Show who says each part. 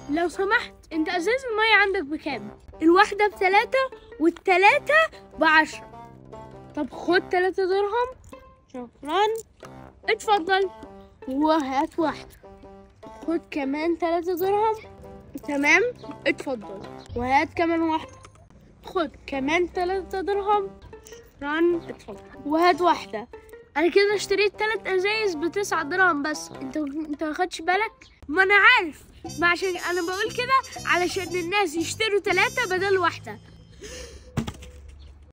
Speaker 1: لو سمحت انت ازاز المية عندك بكام الواحدة بتلاتة والتلاتة بعشرة طب خد تلاتة درهم شكرا اتفضل وهات واحدة خد كمان تلاتة درهم تمام اتفضل وهات كمان واحدة خد كمان تلاتة درهم شكرا اتفضل وهات واحدة انا كده اشتريت تلات ازايز بتسعة درهم بس انت انت ما خدش بالك ما انا عارف ما عشان انا بقول كده علشان الناس يشتروا تلاتة بدل واحدة